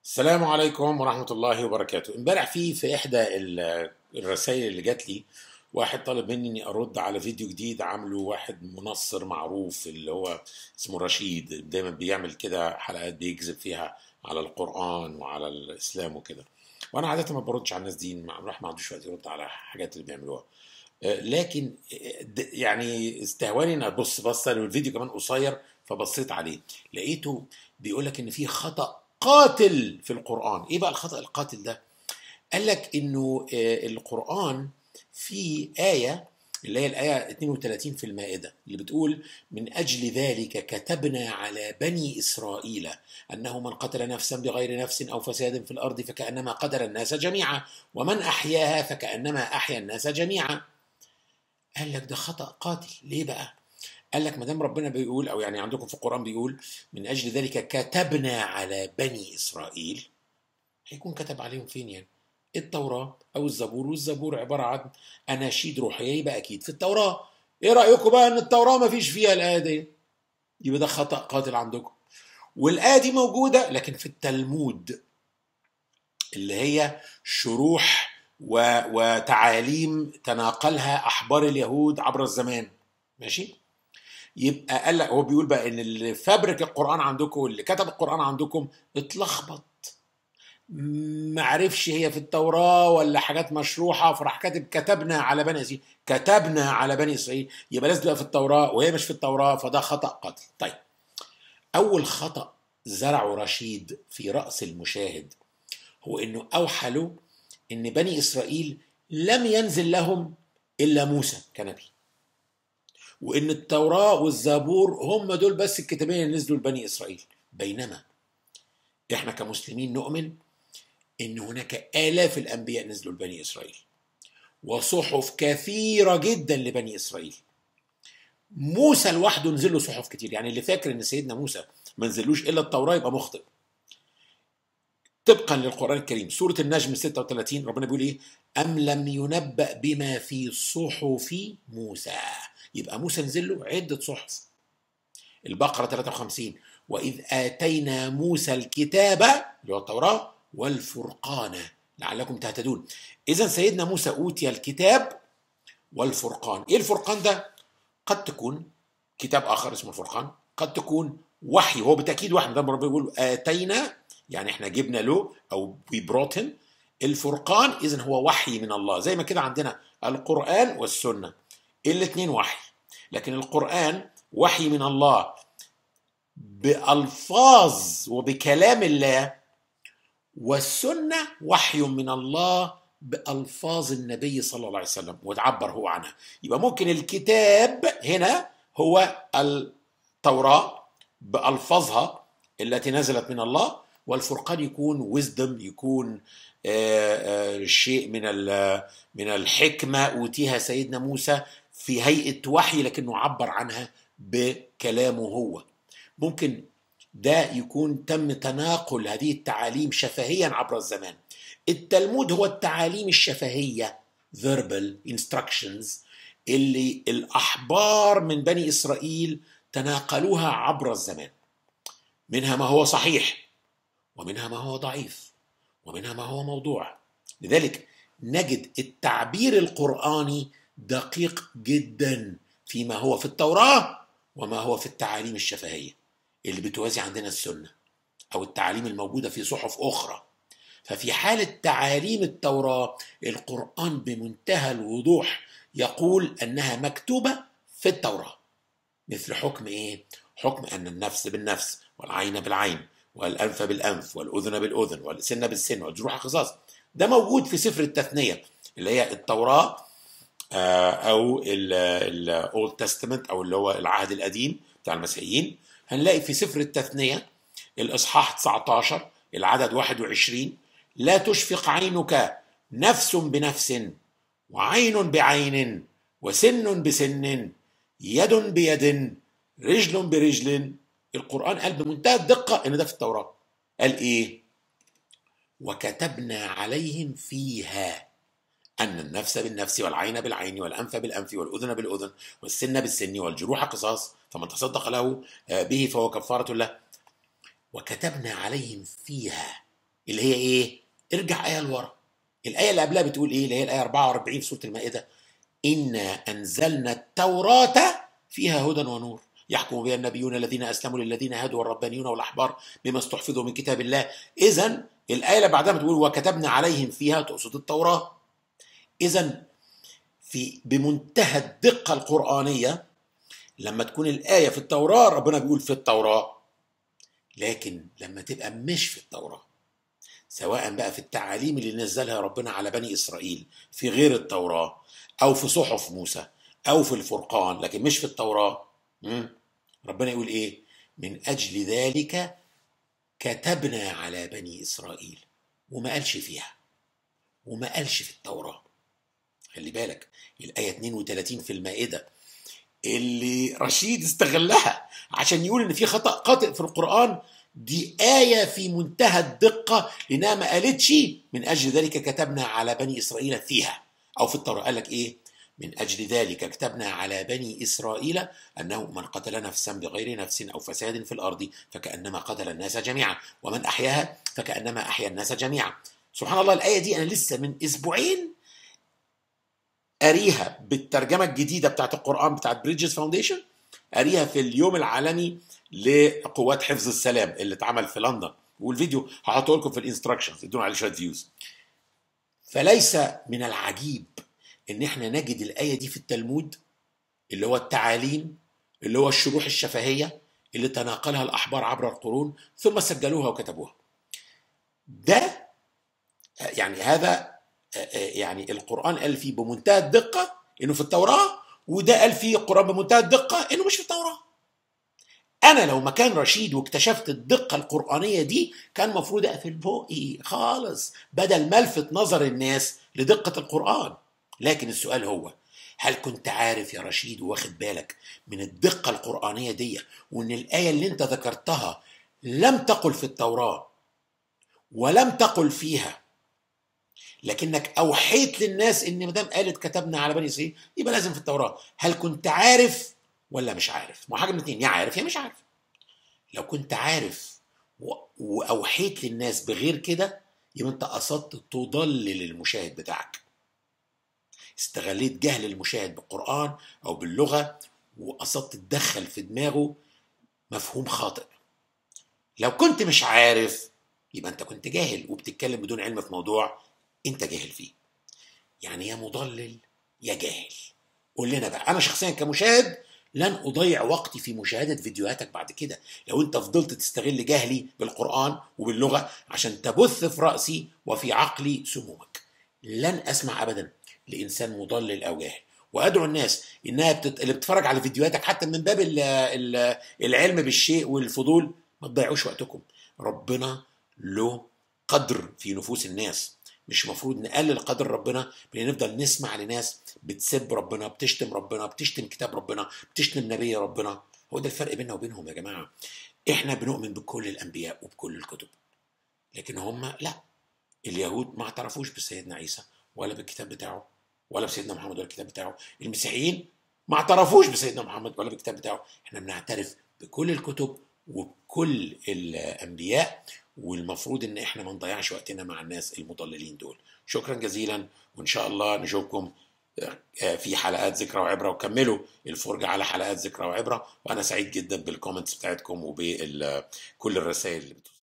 السلام عليكم ورحمة الله وبركاته امبارح في في إحدى ال- الرسائل اللي جات لي واحد طالب مني إني أرد على فيديو جديد عامله واحد منصر معروف اللي هو اسمه رشيد دايما بيعمل كده حلقات بيكذب فيها على القرآن وعلى الإسلام وكده وأنا عادة ما بردش على الناس دي ما الواحد ما عندوش وقت يرد على الحاجات اللي بيعملوها آه، لكن آه، د- يعني استهواني ان ابص بصه والفيديو كمان قصير فبصيت عليه لقيته بيقول لك ان في خطا قاتل في القران ايه بقى الخطا القاتل ده قال لك انه آه، القران في ايه اللي هي الايه 32 في المائده اللي بتقول من اجل ذلك كتبنا على بني اسرائيل انه من قتل نفسا بغير نفس او فساد في الارض فكانما قتل الناس جميعا ومن احياها فكانما احيا الناس جميعا قال لك ده خطأ قاتل ليه بقى؟ قال لك ما دام ربنا بيقول او يعني عندكم في القرآن بيقول من اجل ذلك كتبنا على بني اسرائيل هيكون كتب عليهم فين يعني؟ التوراة او الزبور والزبور عبارة عن اناشيد روحية يبقى اكيد في التوراة ايه رأيكم بقى ان التوراة ما فيش فيها الآية دي؟ يبقى ده خطأ قاتل عندكم والآية دي موجودة لكن في التلمود اللي هي شروح و... وتعاليم تناقلها احبار اليهود عبر الزمان ماشي يبقى قال لك هو بيقول بقى ان اللي فبرك القران عندكم واللي كتب القران عندكم اتلخبط ما عرفش هي في التوراه ولا حاجات مشروحه فراح كاتب كتبنا على بني اسرائيل كتبنا على بني اسرائيل يبقى لازم تبقى في التوراه وهي مش في التوراه فده خطا قتل طيب اول خطا زرعه رشيد في راس المشاهد هو انه اوحى له ان بني اسرائيل لم ينزل لهم الا موسى كنبي وان التوراه والزبور هم دول بس الكتابين اللي نزلوا لبني اسرائيل بينما احنا كمسلمين نؤمن ان هناك الاف الانبياء نزلوا لبني اسرائيل وصحف كثيره جدا لبني اسرائيل موسى لوحده نزل له صحف كتير يعني اللي فاكر ان سيدنا موسى ما نزلوش الا التوراه يبقى مخطئ طبقا للقرآن الكريم سورة النجم 36 ربنا بيقول ايه أم لم ينبأ بما في صحف موسى يبقى موسى نزل له عدة صحف البقرة 53 وإذ آتينا موسى الكتاب اللي هو التوراة والفرقان لعلكم تهتدون إذا سيدنا موسى أوتي الكتاب والفرقان إيه الفرقان ده؟ قد تكون كتاب آخر اسمه الفرقان قد تكون وحي هو بالتأكيد وحي ده ربنا بيقول آتينا يعني احنا جبنا له او we brought him الفرقان اذا هو وحي من الله زي ما كده عندنا القرآن والسنة الاثنين وحي لكن القرآن وحي من الله بألفاظ وبكلام الله والسنة وحي من الله بألفاظ النبي صلى الله عليه وسلم وتعبر هو عنها يبقى ممكن الكتاب هنا هو التوراة بألفاظها التي نزلت من الله والفرقان يكون wisdom يكون آه، آه، شيء من ال- من الحكمة أوتيها سيدنا موسى في هيئة وحي لكنه عبر عنها بكلامه هو ممكن ده يكون تم تناقل هذه التعاليم شفهيا عبر الزمان التلمود هو التعاليم الشفهية verbal instructions اللي الأحبار من بني إسرائيل تناقلوها عبر الزمان منها ما هو صحيح ومنها ما هو ضعيف ومنها ما هو موضوع لذلك نجد التعبير القرآني دقيق جدا فيما هو في التوراة وما هو في التعاليم الشفهية اللي بتوازي عندنا السنة أو التعاليم الموجودة في صحف أخرى ففي حالة تعاليم التوراة القرآن بمنتهى الوضوح يقول أنها مكتوبة في التوراة مثل حكم ايه؟ حكم ان النفس بالنفس والعين بالعين والانف بالانف والاذن بالاذن والسن بالسن والجروح قصاص ده موجود في سفر التثنيه اللي هي التوراه آه، او الاولد تestament او اللي هو العهد القديم بتاع المسيحيين هنلاقي في سفر التثنيه الاصحاح 19 العدد 21 لا تشفق عينك نفس بنفس وعين بعين وسن بسن يد بيد رجل برجل القرآن قال بمنتهى الدقة إن ده في التوراة قال إيه وكتبنا عليهم فيها أن النفس بالنفس والعين بالعين والأنف بالأنف والأذن بالأذن والسن بالسن والجروح قصاص فمن تصدق له به فهو كفارة له وكتبنا عليهم فيها اللي هي ايه ارجع ايه لورا الايه اللي قبلها بتقول ايه اللي هي الايه 44 في سوره المائده انا انزلنا التوراه فيها هدى ونور يحكم بها النبيون الذين اسلموا للذين هادوا والربانيون والاحبار بما استحفظوا من كتاب الله اذا الايه اللي بعدها بتقول وكتبنا عليهم فيها تقصد التوراه اذا في بمنتهى الدقه القرانيه لما تكون الايه في التوراه ربنا بيقول في التوراه لكن لما تبقى مش في التوراه سواء بقى في التعاليم اللي نزلها ربنا على بني اسرائيل في غير التوراه او في صحف موسى او في الفرقان لكن مش في التوراه مم. ربنا يقول ايه من اجل ذلك كتبنا على بني اسرائيل وما قالش فيها وما قالش في التوراه خلي بالك الايه 32 في المائده اللي رشيد استغلها عشان يقول ان في خطا قاطئ في القران دي آية في منتهى الدقة لأنها ما قالتش من أجل ذلك كتبنا على بني إسرائيل فيها أو في التوراة قال لك إيه من أجل ذلك كتبنا على بني إسرائيل أنه من قتل نفسا بغير نفس أو فساد في الأرض فكأنما قتل الناس جميعا ومن أحياها فكأنما أحيا الناس جميعا سبحان الله الآية دي أنا لسه من أسبوعين أريها بالترجمة الجديدة بتاعت القرآن بتاعت بريدجز فاونديشن أريها في اليوم العالمي لقوات حفظ السلام اللي اتعمل في لندن والفيديو هحطه لكم في الانستراكشنز ادونا عليه شويه فيوز فليس من العجيب ان احنا نجد الايه دي في التلمود اللي هو التعاليم اللي هو الشروح الشفهيه اللي تناقلها الاحبار عبر القرون ثم سجلوها وكتبوها ده يعني هذا يعني القران قال فيه بمنتهى الدقه انه في التوراه وده قال فيه القران بمنتهى الدقه انه مش في التوراه انا لو مكان رشيد واكتشفت الدقه القرانيه دي كان المفروض اقفل بقي خالص بدل ما الفت نظر الناس لدقه القران لكن السؤال هو هل كنت عارف يا رشيد واخد بالك من الدقه القرانيه دي وان الايه اللي انت ذكرتها لم تقل في التوراه ولم تقل فيها لكنك اوحيت للناس ان ما دام قالت كتبنا على بني اسرائيل يبقى لازم في التوراه هل كنت عارف ولا مش عارف ما حاجه من الاثنين يا عارف يا مش عارف لو كنت عارف و... واوحيت للناس بغير كده يبقى انت قصدت تضلل المشاهد بتاعك استغليت جهل المشاهد بالقران او باللغه وقصدت تدخل في دماغه مفهوم خاطئ لو كنت مش عارف يبقى انت كنت جاهل وبتتكلم بدون علم في موضوع انت جاهل فيه يعني يا مضلل يا جاهل قول لنا بقى انا شخصيا كمشاهد لن اضيع وقتي في مشاهده فيديوهاتك بعد كده لو انت فضلت تستغل جهلي بالقران وباللغه عشان تبث في راسي وفي عقلي سمومك لن اسمع ابدا لانسان مضلل او جاهل وادعو الناس انها بتت... اللي بتتفرج على فيديوهاتك حتى من باب ال... ال... العلم بالشيء والفضول ما تضيعوش وقتكم ربنا له قدر في نفوس الناس مش مفروض نقلل قدر ربنا بان نفضل نسمع لناس بتسب ربنا بتشتم ربنا بتشتم كتاب ربنا بتشتم نبي ربنا هو ده الفرق بيننا وبينهم يا جماعه احنا بنؤمن بكل الانبياء وبكل الكتب لكن هم لا اليهود ما اعترفوش بسيدنا عيسى ولا بالكتاب بتاعه ولا بسيدنا محمد ولا الكتاب بتاعه المسيحيين ما اعترفوش بسيدنا محمد ولا بالكتاب بتاعه احنا بنعترف بكل الكتب وبكل الانبياء والمفروض ان احنا ما نضيعش وقتنا مع الناس المضللين دول شكرا جزيلا وان شاء الله نشوفكم في حلقات ذكرى وعبره وكملوا الفرجه على حلقات ذكرى وعبره وانا سعيد جدا بالكومنتس بتاعتكم وبكل الرسائل اللي بتوصل